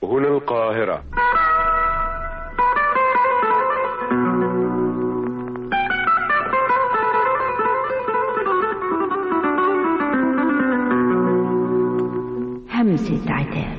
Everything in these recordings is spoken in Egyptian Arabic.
هنا القاهرة همسة عتاب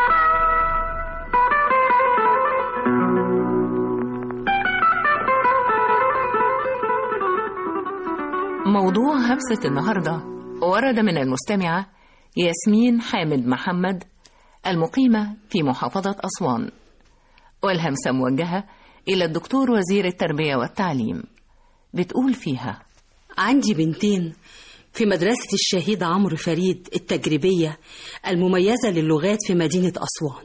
موضوع همسة النهاردة ورد من المستمعة ياسمين حامد محمد المقيمة في محافظة أسوان والهمسة موجهة إلى الدكتور وزير التربية والتعليم بتقول فيها عندي بنتين في مدرسة الشهيد عمرو فريد التجريبية المميزة للغات في مدينة أسوان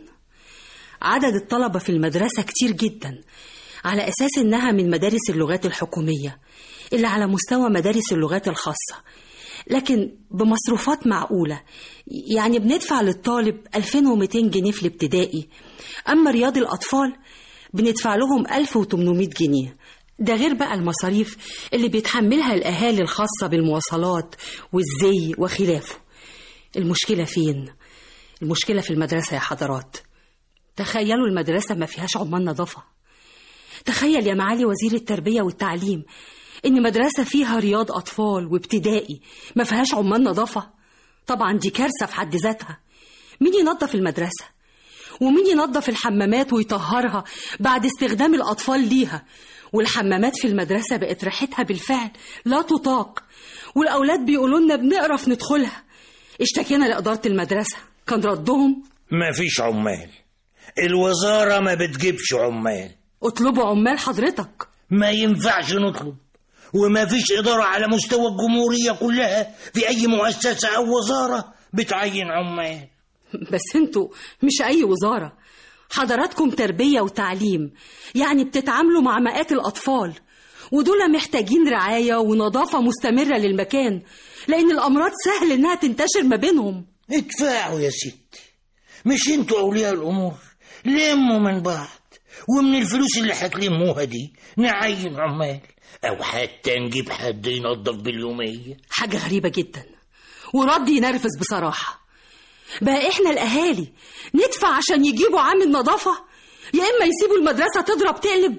عدد الطلبة في المدرسة كتير جدا على أساس إنها من مدارس اللغات الحكومية اللي على مستوى مدارس اللغات الخاصة لكن بمصروفات معقولة يعني بندفع للطالب 2200 جنيه في الابتدائي أما رياض الأطفال بندفع لهم 1800 جنيه ده غير بقى المصاريف اللي بيتحملها الأهالي الخاصة بالمواصلات والزي وخلافه المشكلة فين؟ المشكلة في المدرسة يا حضرات تخيلوا المدرسة ما فيهاش عمال نظافة تخيل يا معالي وزير التربية والتعليم إن مدرسة فيها رياض أطفال وابتدائي ما فيهاش عمال نظافة طبعا دي كارثة في حد ذاتها مين ينظف المدرسة ومين ينظف الحمامات ويطهرها بعد استخدام الأطفال ليها والحمامات في المدرسة بقت ريحتها بالفعل لا تطاق والأولاد بيقولوا لنا بنقرف ندخلها اشتكينا لإدارة المدرسة كان ردهم ما فيش عمال الوزارة ما بتجيبش عمال اطلبوا عمال حضرتك ما ينفعش نطلب وما فيش إدارة على مستوى الجمهورية كلها في أي مؤسسة أو وزارة بتعين عمال بس انتوا مش أي وزارة حضراتكم تربية وتعليم يعني بتتعاملوا مع مئات الأطفال ودول محتاجين رعاية ونظافة مستمرة للمكان لأن الأمراض سهل إنها تنتشر ما بينهم ادفعوا يا ستي مش انتوا أولياء الأمور لموا من بعض ومن الفلوس اللي هتلموها دي نعين عمال أو حتى نجيب حد ينظف باليومية حاجة غريبة جدا ورد ينرفز بصراحة بقى احنا الأهالي ندفع عشان يجيبوا عامل نظافة يا إما يسيبوا المدرسة تضرب تقلب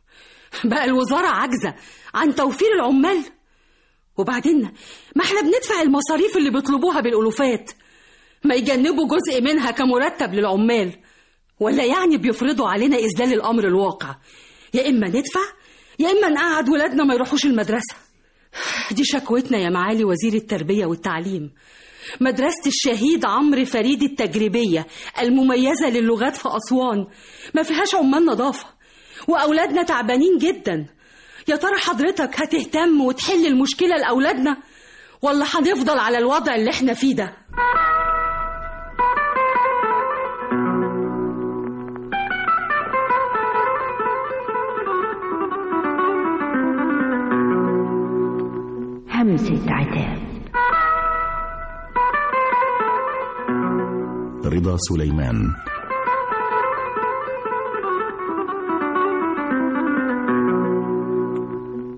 بقى الوزارة عاجزة عن توفير العمال وبعدين ما احنا بندفع المصاريف اللي بيطلبوها بالألوفات ما يجنبوا جزء منها كمرتب للعمال ولا يعني بيفرضوا علينا إذلال الأمر الواقع يا إما ندفع يا إما نقعد ولادنا ما يروحوش المدرسة دي شكوتنا يا معالي وزير التربية والتعليم مدرسة الشهيد عمرو فريد التجريبية المميزة للغات في أسوان ما فيهاش عمال نظافة وأولادنا تعبانين جدا يا ترى حضرتك هتهتم وتحل المشكلة لأولادنا ولا هنفضل على الوضع اللي احنا فيه ده همسة عتاب رضا سليمان